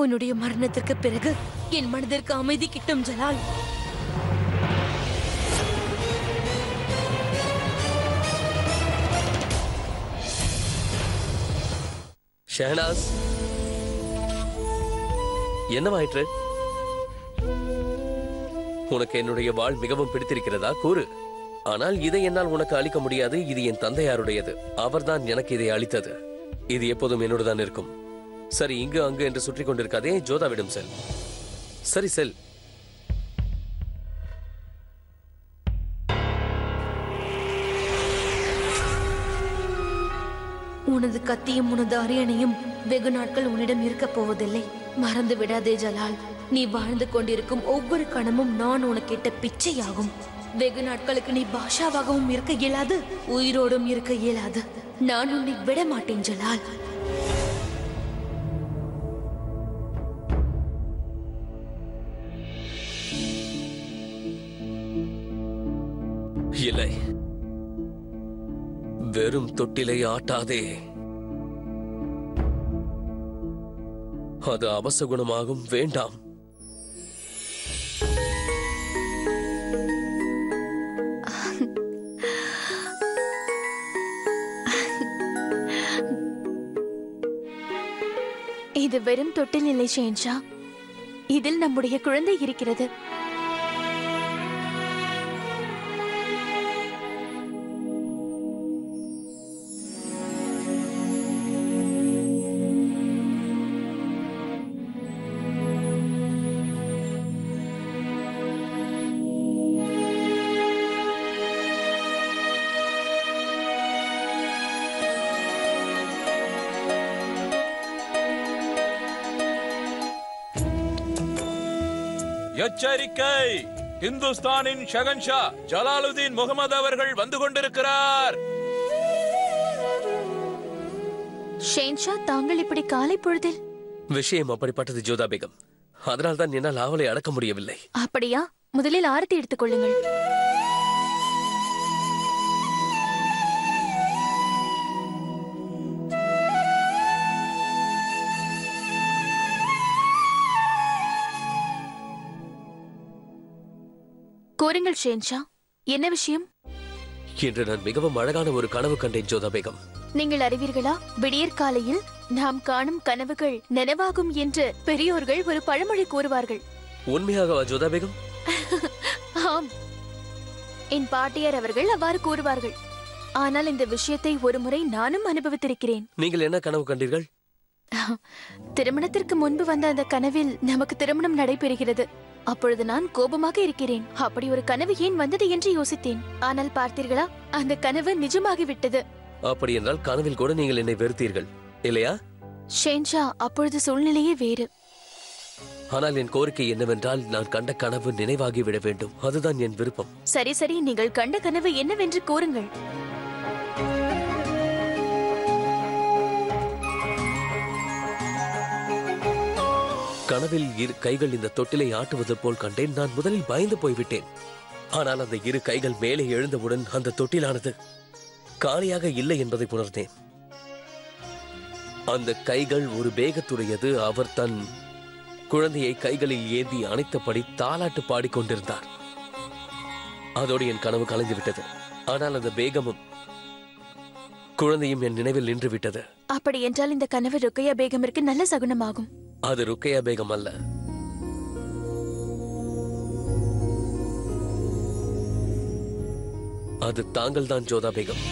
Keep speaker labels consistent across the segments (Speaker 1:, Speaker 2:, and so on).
Speaker 1: உன்னுடைய மரணத்திற்கு பிறகு என் மனதிற்கு அமைதி கிட்டும் ஜலால்
Speaker 2: ஷெஹனாஸ் என்னவாயிற்று உனக்கு என்னுடைய வாழ் மிகவும் பிடித்திருக்கிறதா கூறு ஆனால் இதை என்னால் உனக்கு அளிக்க முடியாது இது என் தந்தையாருடையது அவர்தான் எனக்கு இதை அளித்தது இது எப்போதும் என்னோடு தான் இருக்கும் சரி இங்கு அங்கு என்று சுற்றி கொண்டிருக்காதே ஜோதாவிடம் செல் சரி செல்
Speaker 1: உனது கத்தியும் உனது அரியணையும் வெகு நாட்கள் உன்னிடம் இருக்கப் போவதில்லை மறந்து விடாதே ஜலால் நீ வாழ்ந்து கொண்டிருக்கும் ஒவ்வொரு கணமும் நான் உனக்கிட்ட பிச்சையாகும் வெகு நாட்களுக்கு நீ பாஷாவாகவும் இருக்க இயலாது உயிரோடும் இருக்க இயலாது நான் உன்னை விட மாட்டேன் ஜலால்
Speaker 2: இல்லை வெறும் தொட்டிலை ஆட்டாதே அது அவசகுணமாகும் வேண்டாம்
Speaker 3: இது வெறும் தொட்டில் இல்லை ஷேன்ஷா இதில் நம்முடைய குழந்தை இருக்கிறது
Speaker 4: எச்சரிக்கை இந்துஸ்தானின் ஷகன்ஷா ஜலாலுதீன் முகமது அவர்கள் வந்து கொண்டிருக்கிறார்
Speaker 3: ஷேன்ஷா தாங்கள் இப்படி காலை பொழுதில்
Speaker 2: விஷயம் அப்படிப்பட்டது ஜோதா பேகம் அதனால் தான் என்னால் ஆவலை அடக்க முடியவில்லை
Speaker 3: அப்படியா முதலில் ஆரத்தி எடுத்துக் கொள்ளுங்கள் கூறுங்கள் ஷேன்ஷா என்ன விஷயம்
Speaker 2: இன்று நான் மிகவும் அழகான ஒரு கனவு கண்டேன் ஜோதா பேகம்
Speaker 3: நீங்கள் அறிவீர்களா விடியற் காலையில் நாம் காணும் கனவுகள் நனவாகும் என்று பெரியோர்கள் ஒரு பழமொழி கூறுவார்கள்
Speaker 2: உண்மையாகவா ஜோதா பேகம்
Speaker 3: ஆம் என் பாட்டியார் அவர்கள் அவ்வாறு கூறுவார்கள் ஆனால் இந்த விஷயத்தை ஒருமுறை நானும் அனுபவித்திருக்கிறேன்
Speaker 2: நீங்கள் என்ன கனவு கண்டீர்கள்
Speaker 3: திருமணத்திற்கு முன்பு வந்த அந்த கனவில் நமக்கு திருமணம் நடைபெறுகிறது அப்பொழுது நான் கோபமாக இருக்கிறேன் அப்படி ஒரு கனவு ஏன் வந்தது என்று யோசித்தேன் ஆனால் பார்த்தீர்களா அந்த கனவு நிஜமாகிவிட்டது
Speaker 2: அப்படி என்றால் கனவில் கூட நீங்கள் என்னை வெறுத்தீர்கள் இல்லையா
Speaker 3: ஷேன்ஷா அப்பொழுது சூழ்நிலையே வேறு
Speaker 2: ஆனால் என் கோரிக்கை என்னவென்றால் நான் கண்ட கனவு நினைவாகி விட வேண்டும் அதுதான் என் விருப்பம்
Speaker 3: சரி சரி நீங்கள் கண்ட கனவு என்னவென்று கூறுங்கள்
Speaker 2: கனவில் இரு கைகள் இந்த தொட்டிலை ஆட்டுவது போல் கண்டேன் நான் முதலில் பயந்து போய்விட்டேன் ஆனால் அந்த இரு கைகள் மேலே எழுந்தவுடன் அந்த தொட்டிலானது காலியாக இல்லை என்பதை உணர்ந்தேன் அந்த கைகள் ஒரு பேகத்துடையது அவர் தன் குழந்தையை கைகளில் ஏந்தி அணைத்தபடி தாலாட்டு பாடிக்கொண்டிருந்தார் அதோடு என் கனவு கலைந்து விட்டது ஆனால் அந்த பேகமும் குழந்தையும் என் நினைவில் நின்று விட்டது
Speaker 3: அப்படி என்றால் இந்த கனவு ருக்கையா பேகமிற்கு நல்ல சகுனமாகும்
Speaker 2: அது ருக்கையா பேகம் அல்ல அது தாங்கள் தான் ஜோதா பேகம்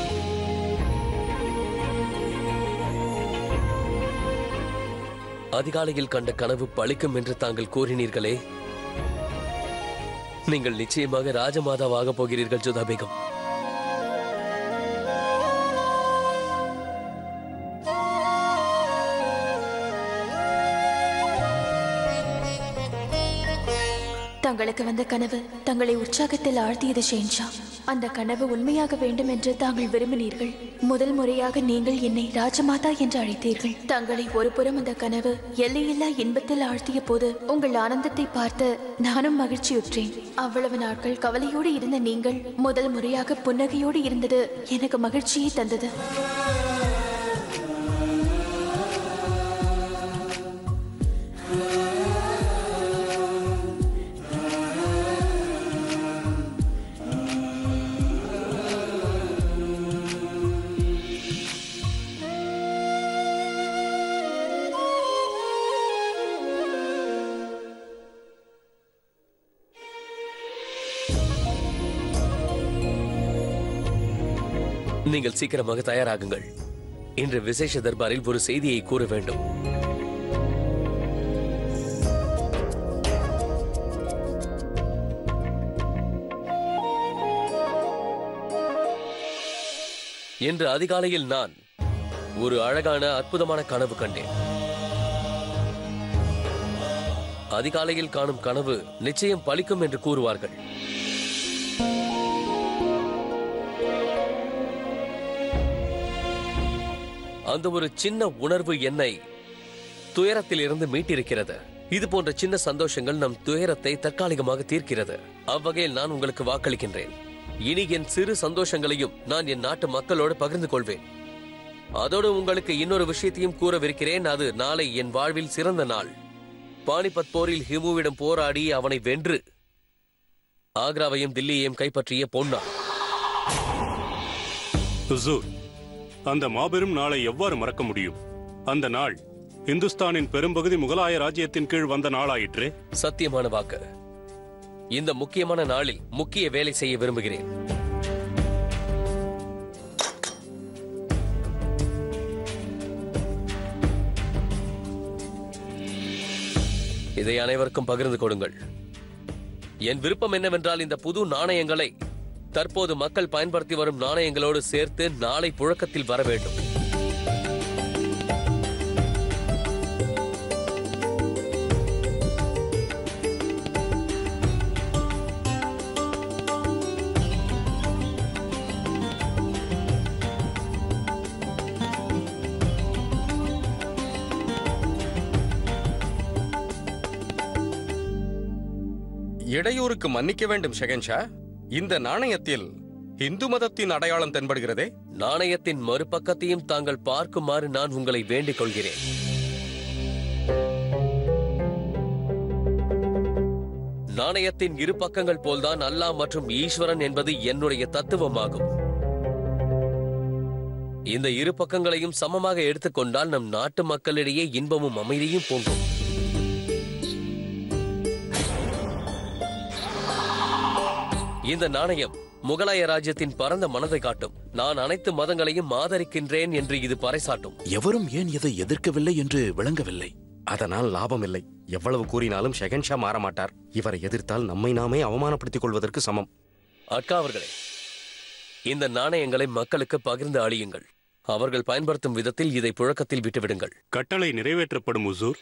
Speaker 2: அதிகாலையில் கண்ட கனவு பழிக்கும் என்று தாங்கள் கூறினீர்களே நீங்கள் நிச்சயமாக ராஜமாதாவாக போகிறீர்கள் ஜோதா பேகம்
Speaker 3: தங்களுக்கு வந்த கனவு தங்களை உற்சாகத்தில் ஆழ்த்தியது ஷேன்ஷா அந்த கனவு உண்மையாக வேண்டும் என்று தாங்கள் விரும்பினீர்கள் முதல் முறையாக நீங்கள் என்னை ராஜமாதா என்று அழைத்தீர்கள் தங்களை ஒரு புறம் அந்த கனவு எல்லையில்லா இன்பத்தில் ஆழ்த்திய போது உங்கள் ஆனந்தத்தை பார்த்து நானும் மகிழ்ச்சியுற்றேன் அவ்வளவு நாட்கள் கவலையோடு இருந்த நீங்கள் முதல் முறையாக புன்னகையோடு இருந்தது எனக்கு மகிழ்ச்சியை தந்தது
Speaker 2: நீங்கள் சீக்கிரமாக தயாராகுங்கள் இன்று விசேஷ தர்பாரில் ஒரு செய்தியை கூற வேண்டும் இன்று அதிகாலையில் நான் ஒரு அழகான அற்புதமான கனவு கண்டேன் அதிகாலையில் காணும் கனவு நிச்சயம் பலிக்கும் என்று கூறுவார்கள் அந்த ஒரு சின்ன உணர்வு என்னை துயரத்தில் இருந்து மீட்டிருக்கிறது இது போன்ற சின்ன சந்தோஷங்கள் நம் துயரத்தை தற்காலிகமாக தீர்க்கிறது அவ்வகையில் நான் உங்களுக்கு வாக்களிக்கின்றேன் இனி என் சிறு சந்தோஷங்களையும் நான் என் நாட்டு மக்களோடு பகிர்ந்து கொள்வேன் அதோடு உங்களுக்கு இன்னொரு விஷயத்தையும் கூறவிருக்கிறேன் அது நாளை என் வாழ்வில் சிறந்த நாள் பானிபத் போரில் ஹிமுவிடம் போராடி அவனை வென்று ஆக்ராவையும் தில்லியையும் கைப்பற்றிய பொன்னாள்
Speaker 5: ஹுசூர் அந்த மாபெரும் நாளை எவ்வாறு மறக்க முடியும் அந்த நாள் இந்துஸ்தானின் பெரும்பகுதி முகலாய ராஜ்யத்தின் கீழ் வந்த நாளாயிற்று
Speaker 2: சத்தியமான வாக்கு இந்த முக்கியமான நாளில் முக்கிய வேலை செய்ய விரும்புகிறேன் இதை அனைவருக்கும் பகிர்ந்து கொடுங்கள் என் விருப்பம் என்னவென்றால் இந்த புது நாணயங்களை தற்போது மக்கள் பயன்படுத்தி வரும் நாணயங்களோடு சேர்த்து நாளை புழக்கத்தில் வர வேண்டும்
Speaker 6: இடையூறுக்கு மன்னிக்க வேண்டும் ஷெகன்ஷா இந்த நாணயத்தில் இந்து மதத்தின் அடையாளம் தென்படுகிறதே
Speaker 2: நாணயத்தின் மறுபக்கத்தையும் தாங்கள் பார்க்குமாறு நான் உங்களை வேண்டிக் கொள்கிறேன் நாணயத்தின் இரு பக்கங்கள் போல்தான் அல்லாஹ் மற்றும் ஈஸ்வரன் என்பது என்னுடைய தத்துவமாகும் இந்த இரு பக்கங்களையும் சமமாக எடுத்துக்கொண்டால் நம் நாட்டு மக்களிடையே இன்பமும் அமைதியும் பொங்கும் இந்த நாணயம் முகலாய ராஜ்யத்தின் பரந்த மனதை காட்டும் நான் அனைத்து மதங்களையும் ஆதரிக்கின்றேன் என்று இது பறைசாட்டும்
Speaker 7: எவரும் ஏன் இதை எதிர்க்கவில்லை என்று விளங்கவில்லை
Speaker 6: அதனால் லாபம் இல்லை எவ்வளவு கூறினாலும் ஷெகன்ஷா மாறமாட்டார் இவரை எதிர்த்தால் நம்மை நாமே அவமானப்படுத்திக் கொள்வதற்கு சமம்
Speaker 2: அக்கா அவர்களே இந்த நாணயங்களை மக்களுக்கு பகிர்ந்து அழியுங்கள் அவர்கள் பயன்படுத்தும் விதத்தில் இதை புழக்கத்தில் விட்டுவிடுங்கள்
Speaker 5: கட்டளை நிறைவேற்றப்படும் ஹுசூர்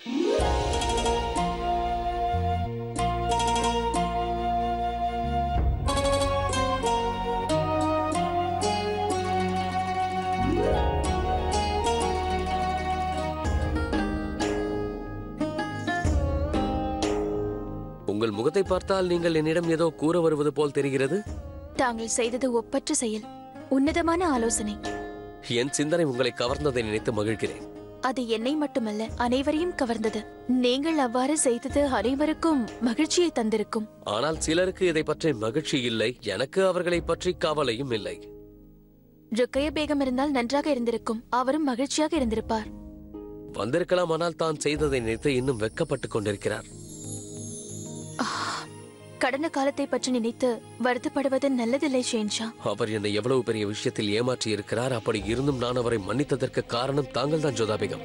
Speaker 2: உங்கள் முகத்தை பார்த்தால் நீங்கள் என்னிடம் ஏதோ கூற வருவது போல் தெரிகிறது
Speaker 3: தாங்கள் செய்தது ஒப்பற்ற செயல் உன்னதமான ஆலோசனை
Speaker 2: என் சிந்தனை உங்களை கவர்ந்ததை நினைத்து மகிழ்கிறேன்
Speaker 3: அது என்னை மட்டுமல்ல அனைவரையும் கவர்ந்தது நீங்கள் அவ்வாறு செய்தது அனைவருக்கும் மகிழ்ச்சியை தந்திருக்கும்
Speaker 2: ஆனால் சிலருக்கு இதை பற்றி மகிழ்ச்சி இல்லை எனக்கு அவர்களை பற்றி கவலையும் இல்லை
Speaker 3: ருக்கைய பேகம் இருந்தால் நன்றாக இருந்திருக்கும் அவரும் மகிழ்ச்சியாக இருந்திருப்பார்
Speaker 2: வந்திருக்கலாம் ஆனால் தான் செய்ததை நினைத்து இன்னும் வெட்கப்பட்டுக் கொண்டிருக்கிறார்
Speaker 3: கடந்த காலத்தை பற்றி நினைத்து வருத்தப்படுவது நல்லதில்லை ஷேன்ஷா
Speaker 2: அவர் என்னை எவ்வளவு பெரிய விஷயத்தில் ஏமாற்றி இருக்கிறார் அப்படி இருந்தும் நான் அவரை மன்னித்ததற்கு காரணம் தாங்கள் தான் ஜோதாபேகம்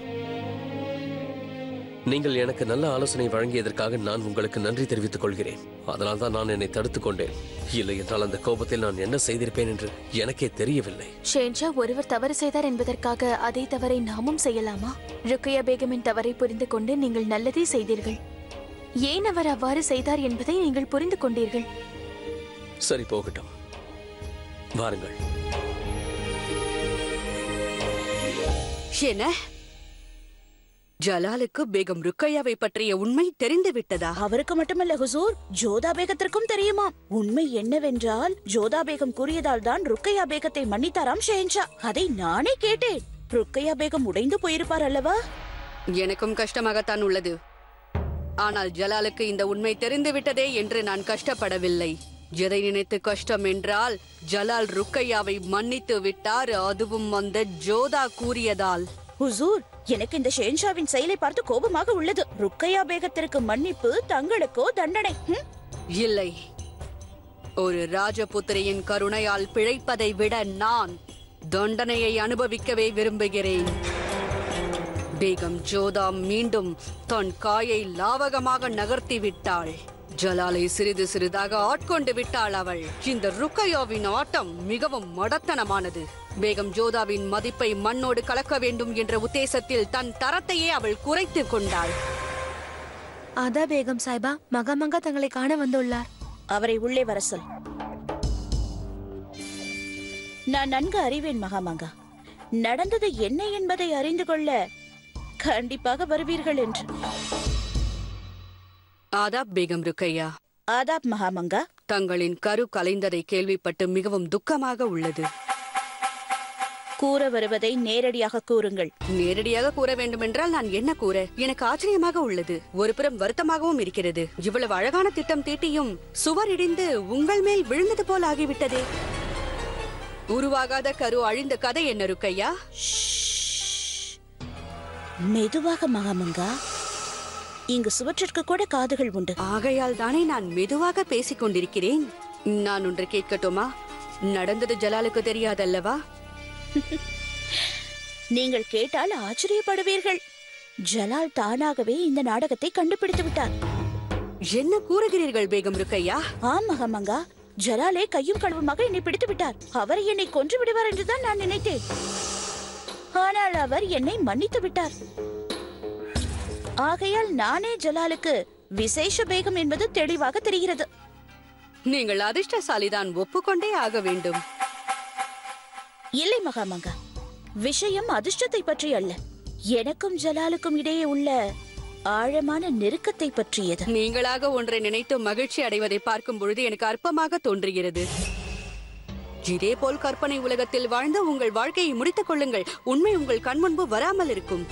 Speaker 2: நீங்கள் எனக்கு நல்ல ஆலோசனை வழங்கியதற்காக நான் உங்களுக்கு நன்றி தெரிவித்துக் கொள்கிறேன் அதனால் தான் நான் என்னை தடுத்துக் கொண்டேன் இல்லை என்றால் அந்த கோபத்தில் நான் என்ன செய்திருப்பேன் என்று எனக்கே தெரியவில்லை
Speaker 3: ஷேன்ஷா ஒருவர் தவறு செய்தார் என்பதற்காக அதே தவறை நாமும் செய்யலாமா ருக்கையா பேகமின் தவறை புரிந்து கொண்டு நீங்கள் நல்லதே செய்தீர்கள் ஏன் அவர் அவ்வாறு செய்தார் என்பதை நீங்கள் புரிந்து கொண்டீர்கள்
Speaker 2: சரி போகட்டும் வாருங்கள்
Speaker 8: என்ன ஜலாலுக்கு பேகம் ருக்கையாவை பற்றிய உண்மை தெரிந்து விட்டதா
Speaker 9: அவருக்கு மட்டுமல்ல ஹுசூர் ஜோதா பேகத்திற்கும் தெரியுமா உண்மை என்னவென்றால் ஜோதா பேகம் கூறியதால் தான் ருக்கையா பேகத்தை மன்னித்தாராம் ஷெஹன்ஷா அதை நானே கேட்டேன் ருக்கையா பேகம் உடைந்து போயிருப்பார் அல்லவா
Speaker 8: எனக்கும் கஷ்டமாகத்தான் உள்ளது ஆனால் ஜலாலுக்கு இந்த உண்மை தெரிந்து விட்டதே என்று நான் கஷ்டப்படவில்லை எதை நினைத்து கஷ்டம் என்றால் ஜலால் ருக்கையாவை மன்னித்து விட்டார் அதுவும் அந்த ஜோதா கூறியதால்
Speaker 9: ஹுசூர் எனக்கு இந்த ஷெஹன்ஷாவின் செயலை பார்த்து கோபமாக உள்ளது ருக்கையா பேகத்திற்கு மன்னிப்பு தங்களுக்கோ தண்டனை ஹம்?
Speaker 8: இல்லை ஒரு ராஜபுத்திரியின் கருணையால் பிழைப்பதை விட நான் தண்டனையை அனுபவிக்கவே விரும்புகிறேன் பேகம் ஜோதா மீண்டும் தன் காயை லாவகமாக நகர்த்தி விட்டாள் ஜலாலை சிறிது சிறிதாக ஆட்கொண்டு விட்டாள் அவள் இந்த ருக்கையாவின் ஆட்டம் மிகவும் மடத்தனமானது பேகம் ஜோதாவின் மதிப்பை மண்ணோடு கலக்க வேண்டும் என்ற உத்தேசத்தில் தன் தரத்தையே அவள் குறைத்துக் கொண்டாள்
Speaker 1: அதா பேகம் சாய்பா மகாமங்கா தங்களை காண வந்துள்ளார்
Speaker 9: அவரை உள்ளே வர சொல் நான் நன்கு அறிவேன் மகாமங்கா நடந்தது என்ன என்பதை அறிந்து கொள்ள கண்டிப்பாக வருவீர்கள் என்று
Speaker 8: ஆதாப் பேகம் ருக்கையா
Speaker 9: ஆதாப் மகாமங்கா
Speaker 8: தங்களின் கரு கலைந்ததை கேள்விப்பட்டு மிகவும் துக்கமாக உள்ளது
Speaker 9: கூற வருவதை நேரடியாக கூறுங்கள்
Speaker 8: நேரடியாக கூற வேண்டுமென்றால் நான் என்ன கூற எனக்கு ஆச்சரியமாக உள்ளது ஒரு புறம் வருத்தமாகவும் இருக்கிறது இவ்வளவு அழகான திட்டம் தீட்டியும் சுவர் இடிந்து உங்கள் மேல் விழுந்தது போல் ஆகிவிட்டதே உருவாகாத கரு அழிந்த கதை என்ன ருக்கையா
Speaker 9: மெதுவாக மகாமங்கா இங்கு சுவற்றிற்கு கூட காதுகள் உண்டு
Speaker 8: ஆகையால் தானே நான் மெதுவாக பேசிக் கொண்டிருக்கிறேன் நான் ஒன்று கேட்கட்டுமா நடந்தது ஜலாலுக்கு தெரியாதல்லவா
Speaker 9: நீங்கள் கேட்டால் ஆச்சரியப்படுவீர்கள் ஜலால் தானாகவே இந்த நாடகத்தை கண்டுபிடித்து விட்டார்
Speaker 8: என்ன கூறுகிறீர்கள் பேகம் ருக்கையா
Speaker 9: ஆம் மகாமங்கா ஜலாலே கையும் களவுமாக என்னை பிடித்து விட்டார் அவர் என்னை கொன்று விடுவார் என்றுதான் நான் நினைத்தேன் ஆனால் அவர் என்னை மன்னித்து விட்டார் ஆகையால் நானே ஜலாலுக்கு விசேஷ பேகம் என்பது தெளிவாக தெரிகிறது
Speaker 8: நீங்கள் அதிர்ஷ்டசாலிதான் ஒப்புக்கொண்டே ஆக வேண்டும்
Speaker 9: இல்லை மகாமங்கா விஷயம் அதிர்ஷ்டத்தை பற்றி அல்ல எனக்கும் ஜலாலுக்கும் இடையே உள்ள ஆழமான நெருக்கத்தை பற்றியது
Speaker 8: நீங்களாக ஒன்றை நினைத்து மகிழ்ச்சி அடைவதை பார்க்கும் பொழுது எனக்கு அற்பமாக தோன்றுகிறது இதே போல் கற்பனை உலகத்தில் வாழ்ந்து உங்கள் வாழ்க்கையை முடித்துக் கொள்ளுங்கள் உண்மை உங்கள் கண் முன்பு வராமல் இருக்கும்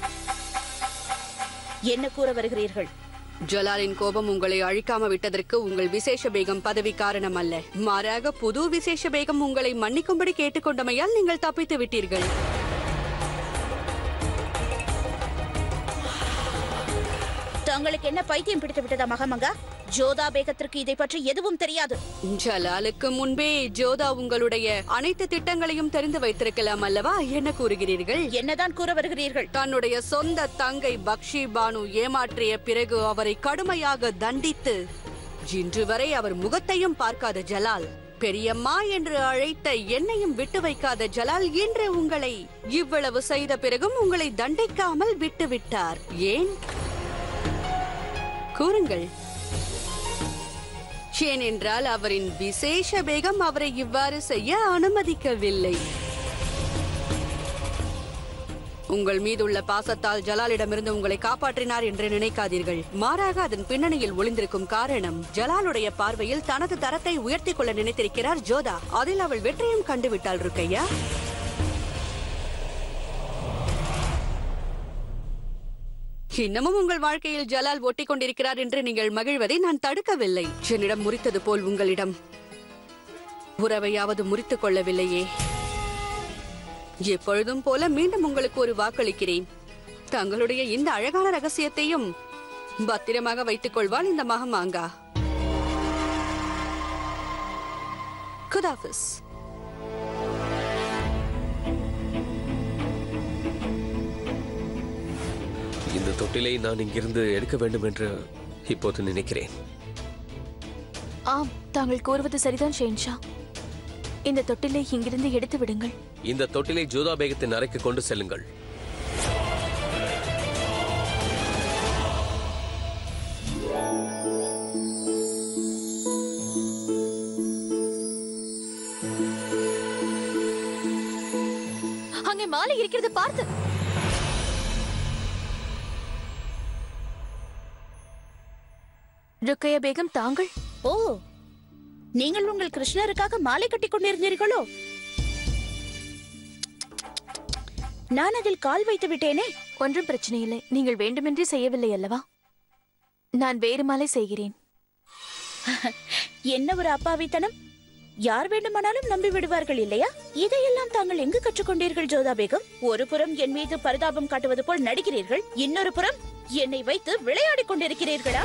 Speaker 9: என்ன கூற வருகிறீர்கள்
Speaker 8: ஜலாலின் கோபம் உங்களை அழிக்காம விட்டதற்கு உங்கள் விசேஷ பேகம் பதவி காரணம் அல்ல மாறாக புது விசேஷ பேகம் உங்களை மன்னிக்கும்படி கேட்டுக்கொண்டமையால் நீங்கள் தப்பித்து விட்டீர்கள்
Speaker 9: தங்களுக்கு என்ன பைத்தியம் பிடித்து விட்டதா மகாமங்கா ஜோதா பேகத்திற்கு இதை பற்றி எதுவும் தெரியாது
Speaker 8: ஜலாலுக்கு முன்பே ஜோதா உங்களுடைய அனைத்து திட்டங்களையும் தெரிந்து வைத்திருக்கலாம் அல்லவா என்ன கூறுகிறீர்கள்
Speaker 9: என்னதான் கூற வருகிறீர்கள்
Speaker 8: தன்னுடைய சொந்த தங்கை பக்ஷி பானு ஏமாற்றிய பிறகு அவரை கடுமையாக தண்டித்து இன்று வரை அவர் முகத்தையும் பார்க்காத ஜலால் பெரியம்மா என்று அழைத்த என்னையும் விட்டு வைக்காத ஜலால் இன்று உங்களை இவ்வளவு செய்த பிறகும் உங்களை தண்டிக்காமல் விட்டு விட்டார் ஏன் கூறுங்கள் ஏனென்றால் அவரின் விசேஷ வேகம் அவரை இவ்வாறு செய்ய அனுமதிக்கவில்லை உங்கள் மீதுள்ள பாசத்தால் ஜலாலிடமிருந்து உங்களை காப்பாற்றினார் என்று நினைக்காதீர்கள் மாறாக அதன் பின்னணியில் ஒளிந்திருக்கும் காரணம் ஜலாலுடைய பார்வையில் தனது தரத்தை உயர்த்திக் கொள்ள நினைத்திருக்கிறார் ஜோதா அதில் அவள் வெற்றியும் கண்டுவிட்டாள் ருக்கையா இன்னமும் உங்கள் வாழ்க்கையில் ஜலால் ஒட்டிக் கொண்டிருக்கிறார் என்று நீங்கள் மகிழ்வதை நான் தடுக்கவில்லை என்னிடம் முறித்தது போல் உங்களிடம் உறவையாவது முறித்துக் கொள்ளவில்லையே எப்பொழுதும் போல மீண்டும் உங்களுக்கு ஒரு வாக்களிக்கிறேன் தங்களுடைய இந்த அழகான ரகசியத்தையும் பத்திரமாக வைத்துக் கொள்வாள் இந்த மகமாங்கா குதாஃபிஸ்
Speaker 2: இந்த தொட்டிலை நான் இங்கிருந்து எடுக்க வேண்டும் என்று இப்போது நினைக்கிறேன்
Speaker 3: ஆம் தாங்கள் கூறுவது சரிதான் ஷேன்ஷா இந்த தொட்டிலை இங்கிருந்து எடுத்து விடுங்கள்
Speaker 2: இந்த தொட்டிலை ஜோதா பேகத்தின் அறைக்கு கொண்டு செல்லுங்கள்
Speaker 3: அங்கே மாலை இருக்கிறது பார்த்து ருக்கையா பேகம் தாங்கள்
Speaker 9: ஓ நீங்கள் உங்கள் கிருஷ்ணருக்காக மாலை கட்டிக் கொண்டிருந்தீர்களோ நான் அதில் கால் வைத்து விட்டேனே
Speaker 3: ஒன்றும் பிரச்சனை இல்லை நீங்கள் வேண்டுமென்றே செய்யவில்லை அல்லவா நான் வேறு மாலை செய்கிறேன்
Speaker 9: என்ன ஒரு அப்பாவித்தனம் யார் வேண்டுமானாலும் நம்பி விடுவார்கள் இல்லையா இதையெல்லாம் தாங்கள் எங்கு கற்றுக்கொண்டீர்கள் ஜோதா பேகம் ஒரு புறம் என் மீது பரிதாபம் காட்டுவது போல் நடிக்கிறீர்கள் இன்னொரு புறம் என்னை வைத்து விளையாடிக் கொண்டிருக்கிறீர்களா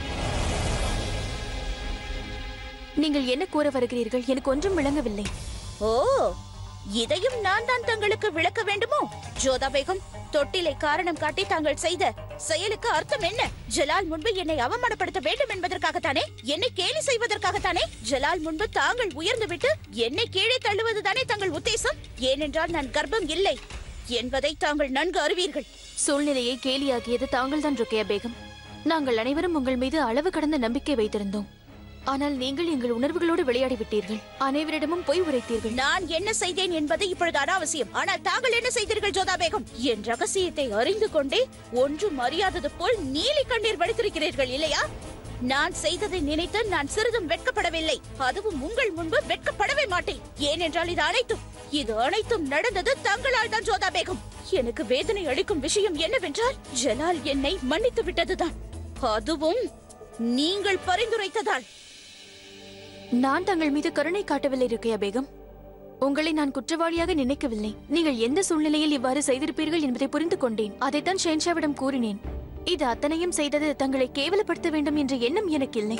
Speaker 3: நீங்கள் என்ன கூற வருகிறீர்கள் எனக்கு ஒன்றும் விளங்கவில்லை
Speaker 9: ஓ இதையும் நான் தான் தங்களுக்கு விளக்க வேண்டுமோ ஜோதா பேகம் தொட்டிலை காரணம் காட்டி தாங்கள் செய்த செயலுக்கு அர்த்தம் என்ன ஜலால் முன்பு என்னை அவமானப்படுத்த வேண்டும் என்பதற்காகத்தானே என்னை கேலி செய்வதற்காகத்தானே ஜலால் முன்பு தாங்கள் உயர்ந்து விட்டு என்னை கீழே தள்ளுவதுதானே தங்கள் உத்தேசம் ஏனென்றால் நான் கர்ப்பம் இல்லை என்பதை தாங்கள் நன்கு அறிவீர்கள்
Speaker 3: சூழ்நிலையை கேலியாகியது தாங்கள்தான் ருக்கையா பேகம் நாங்கள் அனைவரும் உங்கள் மீது அளவு கடந்த நம்பிக்கை வைத்திருந்தோம் ஆனால் நீங்கள் எங்கள் உணர்வுகளோடு விளையாடி விட்டீர்கள் அனைவரிடமும் பொய் உரைத்தீர்கள்
Speaker 9: நான் என்ன செய்தேன் என்பது இப்பொழுது அனாவசியம் ஆனால் தாங்கள் என்ன செய்தீர்கள் ஜோதா பேகம் என் ரகசியத்தை அறிந்து கொண்டே ஒன்றும் அறியாதது போல் நீலி கண்ணீர் வடித்திருக்கிறீர்கள் இல்லையா நான் செய்ததை நினைத்து நான் சிறிதும் வெட்கப்படவில்லை அதுவும் உங்கள் முன்பு வெட்கப்படவே மாட்டேன் ஏனென்றால் இது அனைத்தும் இது அனைத்தும் நடந்தது தங்களால் தான் ஜோதா பேகம் எனக்கு வேதனை அளிக்கும் விஷயம் என்னவென்றால் ஜலால் என்னை மன்னித்து விட்டதுதான் அதுவும் நீங்கள் பரிந்துரைத்ததால்
Speaker 3: நான் தங்கள் மீது கருணை காட்டவில்லை ருக்கையா பேகம் உங்களை நான் குற்றவாளியாக நினைக்கவில்லை நீங்கள் எந்த சூழ்நிலையில் இவ்வாறு செய்திருப்பீர்கள் என்பதை புரிந்து கொண்டேன் அதைத்தான் ஷேன்ஷாவிடம் கூறினேன் இது அத்தனையும் செய்தது தங்களை கேவலப்படுத்த வேண்டும் என்ற எண்ணம் எனக்கு இல்லை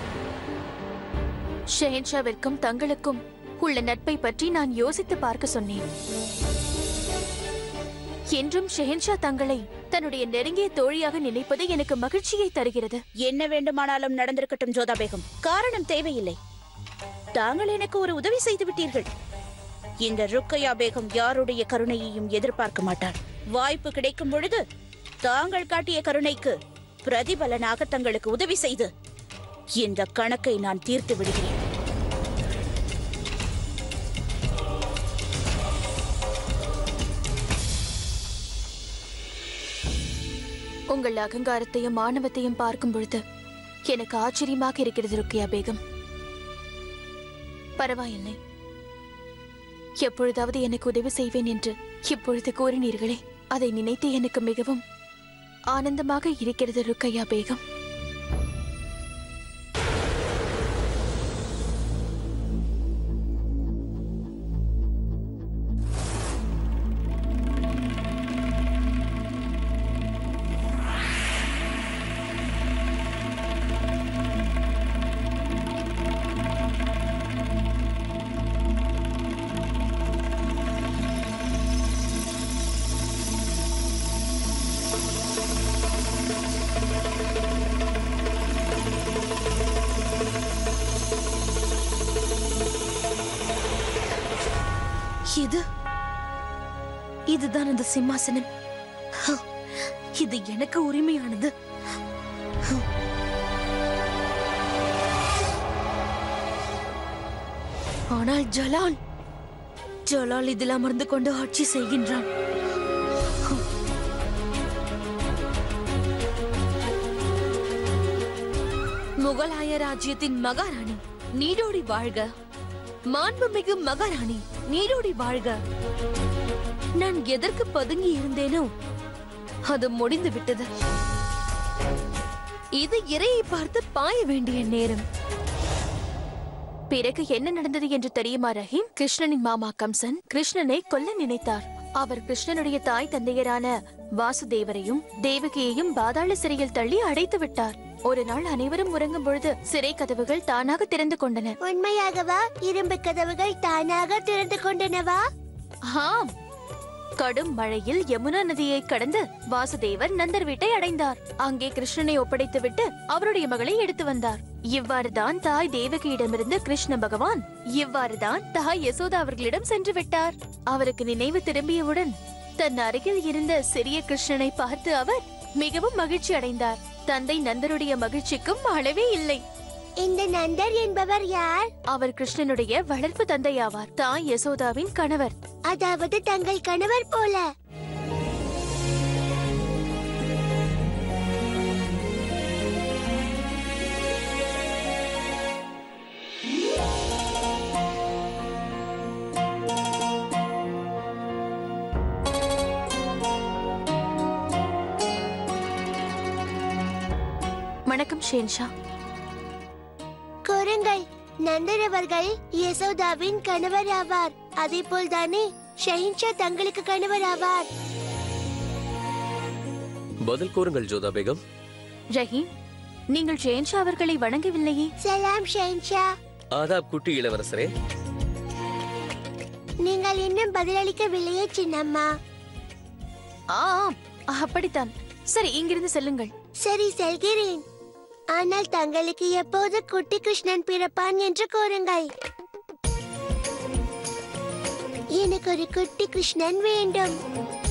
Speaker 3: ஷெஹன்ஷாவிற்கும் தங்களுக்கும் உள்ள நட்பை பற்றி நான் யோசித்து பார்க்க சொன்னேன் என்றும் ஷெஹன்ஷா தங்களை தன்னுடைய நெருங்கிய தோழியாக நினைப்பது எனக்கு மகிழ்ச்சியை தருகிறது
Speaker 9: என்ன வேண்டுமானாலும் நடந்திருக்கட்டும் ஜோதா பேகம் காரணம் தேவையில்லை தாங்கள் எனக்கு ஒரு உதவி செய்து விட்டீர்கள் இந்த ருக்கையா பேகம் யாருடைய கருணையையும் எதிர்பார்க்க மாட்டார் வாய்ப்பு கிடைக்கும் பொழுது தாங்கள் காட்டிய கருணைக்கு பிரதிபலனாக தங்களுக்கு உதவி செய்து இந்த கணக்கை நான் தீர்த்து விடுகிறேன்
Speaker 3: உங்கள் அகங்காரத்தையும் ஆணவத்தையும் பார்க்கும் பொழுது எனக்கு ஆச்சரியமாக இருக்கிறது ருக்கியா பேகம் பரவாயில்லை எப்பொழுதாவது எனக்கு உதவி செய்வேன் என்று இப்பொழுது கூறினீர்களே அதை நினைத்து எனக்கு மிகவும் ஆனந்தமாக இருக்கிறது ருக்கையா பேகம்
Speaker 1: இது இதுதான் அந்த சிம்மாசனம் ஹ, இது எனக்கு உரிமையானது ஹ. ஆனால் ஜலால் ஜலால் இதில் அமர்ந்து கொண்டு ஆட்சி செய்கின்றான் ஹ. முகலாய ராஜ்யத்தின் மகாராணி நீடோடி வாழ்க மாண்புமிகு மகாராணி நீடோடி வாழ்க நான் எதற்கு பதுங்கி இருந்தேனோ அது முடிந்து விட்டது இது இரையை பார்த்து பாய வேண்டிய நேரம்
Speaker 3: பிறகு என்ன நடந்தது என்று தெரியுமா ரஹீம் கிருஷ்ணனின் மாமா கம்சன் கிருஷ்ணனை கொல்ல நினைத்தார் அவர் கிருஷ்ணனுடைய தாய் தந்தையரான வாசுதேவரையும் தேவகியையும் பாதாள சிறையில் தள்ளி அடைத்து விட்டார் ஒரு நாள் அனைவரும் உறங்கும் பொழுது சிறை கதவுகள் தானாக திறந்து கொண்டன
Speaker 10: உண்மையாகவா இரும்பு கதவுகள் தானாக திறந்து கொண்டனவா
Speaker 3: ஆம் கடும் மழையில் யமுனா நதியை கடந்து வாசுதேவர் நந்தர் வீட்டை அடைந்தார் அங்கே கிருஷ்ணனை ஒப்படைத்துவிட்டு அவருடைய மகளை எடுத்து வந்தார் இவ்வாறுதான் தாய் தேவகியிடமிருந்து கிருஷ்ண பகவான் இவ்வாறுதான் தாய் யசோதா அவர்களிடம் சென்று விட்டார் அவருக்கு நினைவு திரும்பியவுடன் தன் அருகில் இருந்த சிறிய கிருஷ்ணனை பார்த்து அவர் மிகவும் மகிழ்ச்சி அடைந்தார் தந்தை நந்தருடைய மகிழ்ச்சிக்கும் அளவே இல்லை
Speaker 10: இந்த நந்தர் என்பவர் யார்
Speaker 3: அவர் கிருஷ்ணனுடைய வளர்ப்பு தந்தையாவார் தாய் யசோதாவின் கணவர்
Speaker 10: அதாவது தங்கள் கணவர் போல
Speaker 3: வணக்கம் ஷேன்ஷா
Speaker 10: கூறுங்கள் நந்தர் அவர்கள் யசோதாவின் கணவர் ஆவார் அதே போல் தானே ஷஹின்ஷா தங்களுக்கு கணவர் ஆவார்
Speaker 2: பதில் கூறுங்கள் ஜோதா பேகம்
Speaker 3: ரஹீம் நீங்கள் ஷேன்ஷா அவர்களை வணங்கவில்லையே
Speaker 10: சலாம் ஷஹின்ஷா
Speaker 2: ஆதாப் குட்டி இளவரசரே
Speaker 10: நீங்கள் இன்னும் பதிலளிக்கவில்லையே சின்னம்மா
Speaker 3: ஆம் அப்படித்தான் சரி இங்கிருந்து செல்லுங்கள்
Speaker 10: சரி செல்கிறேன் ஆனால் தங்களுக்கு எப்போது குட்டி கிருஷ்ணன் பிறப்பான் என்று கூறுங்கள் எனக்கு ஒரு குட்டி கிருஷ்ணன் வேண்டும்